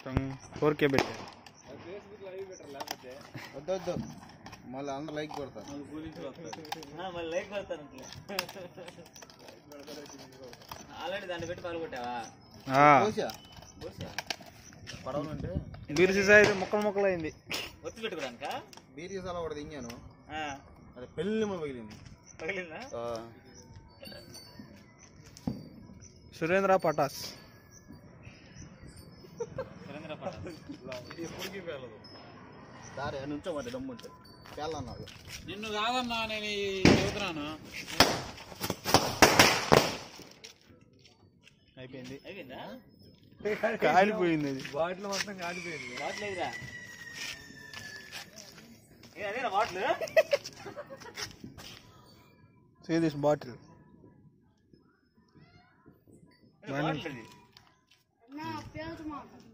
Four కే పెట్టారు వద్దొద్దు మళ్ళీ అందరు లైక్ కొడతారు మళ్ళీ లైక్ కొడతాను ఆల్రెడీ దాన్ని పెట్టి పాల్గొట్టావా చూసా బహుశా పడవలు అంటే బీర్ సీసా అయితే ముక్కలు ముక్కలు అయింది ఒత్తి పెట్టుకోడానికా బీర్ సీసాలో ఒకటి దింగాను ఆ, అది పెళ్ళి పగిలింది పగిలిందా సురేంద్ర పటాస్ సురేంద్ర పటాస్. దారి నుంచో మరి దమ్ము ఉంటుంది పేలన్నాడు నిన్ను కాదన్నా నేను ఈ చెబుతున్నాను అయిపోయింది అయిపోయిందా కాలిపోయింది అది బాటిల్ మొత్తం కాలిపోయింది బాటిల్ ఎదురా ఏ అదేనా bottle see this bottle bottle అది నా పేరు మాట